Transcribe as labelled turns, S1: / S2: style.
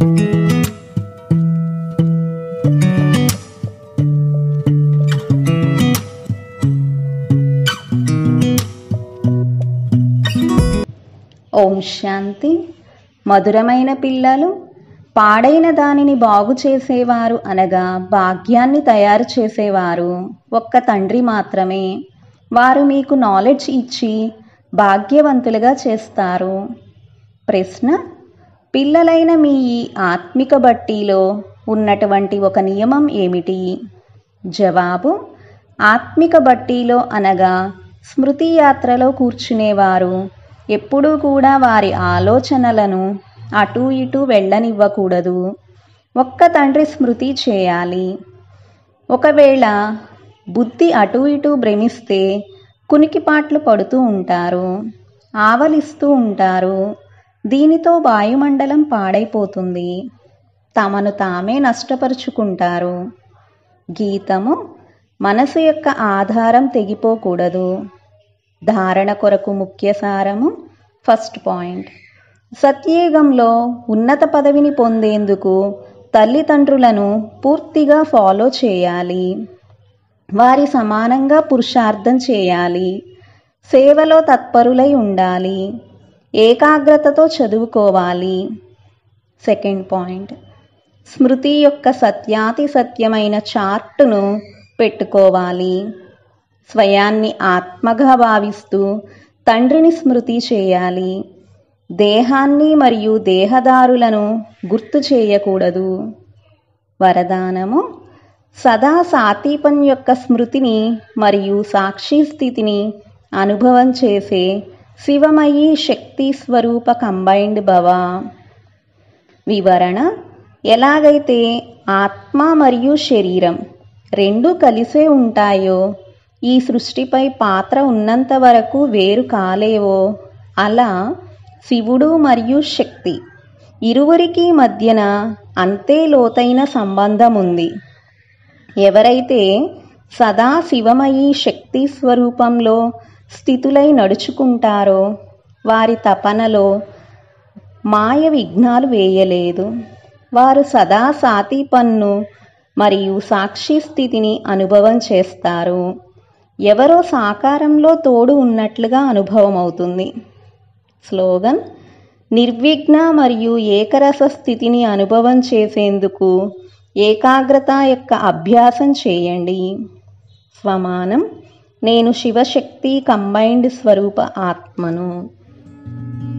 S1: ఓం శాంతి మధురమైన పిల్లలు పాడైన దానిని బాగు చేసేవారు అనగా భాగ్యాన్ని తయారు చేసేవారు ఒక్క తండ్రి మాత్రమే వారు మీకు నాలెడ్జ్ ఇచ్చి భాగ్యవంతులుగా చేస్తారు ప్రశ్న పిల్లలైన మీ ఈ ఆత్మిక బట్టీలో ఉన్నటువంటి ఒక నియమం ఏమిటి జవాబు ఆత్మిక బట్టీలో అనగా స్మృతి యాత్రలో కూర్చునేవారు ఎప్పుడూ కూడా వారి ఆలోచనలను అటూ ఇటూ వెళ్ళనివ్వకూడదు ఒక్క తండ్రి స్మృతి చేయాలి ఒకవేళ బుద్ధి అటూ ఇటూ భ్రమిస్తే కునికిపాట్లు పడుతూ ఉంటారు ఆవలిస్తూ ఉంటారు దీనితో వాయుమండలం పాడైపోతుంది తమను తామే నష్టపరుచుకుంటారు గీతము మనసు యొక్క ఆధారం తెగిపోకూడదు ధారణ కొరకు ముఖ్య సారము ఫస్ట్ పాయింట్ సత్యయుగంలో ఉన్నత పదవిని పొందేందుకు తల్లిదండ్రులను పూర్తిగా ఫాలో చేయాలి వారి సమానంగా పురుషార్థం చేయాలి సేవలో తత్పరులై ఉండాలి ఏకాగ్రతతో చదువుకోవాలి సెకండ్ పాయింట్ స్మృతి యొక్క సత్యాతి సత్యమైన చార్టును పెట్టుకోవాలి స్వయాన్ని ఆత్మగా భావిస్తూ తండ్రిని స్మృతి చేయాలి దేహాన్ని మరియు దేహదారులను గుర్తు చేయకూడదు వరదానము సదా సాతీపం యొక్క స్మృతిని మరియు సాక్షి స్థితిని అనుభవం చేసే శివమయీ శక్తి స్వరూప కంబైన్డ్ భవ వివరణ ఎలాగైతే ఆత్మ మరియు శరీరం రెండు కలిసే ఉంటాయో ఈ సృష్టిపై పాత్ర ఉన్నంత వరకు వేరు కాలేవో అలా శివుడు మరియు శక్తి ఇరువురికి మధ్యన అంతే లోతైన సంబంధం ఉంది ఎవరైతే సదా శివమయీ శక్తి స్వరూపంలో స్థితులై నడుచుకుంటారో వారి తపనలో మాయ విఘ్నాలు వేయలేదు వారు సదా సాతీపన్ను మరియు సాక్షి స్థితిని అనుభవం చేస్తారు ఎవరో సాకారంలో తోడు ఉన్నట్లుగా అనుభవం అవుతుంది స్లోగన్ నిర్విఘ్న మరియు ఏకరస స్థితిని అనుభవం చేసేందుకు ఏకాగ్రత యొక్క అభ్యాసం చేయండి స్వమానం నేను శివశక్తి కంబైన్డ్ స్వరూప ఆత్మను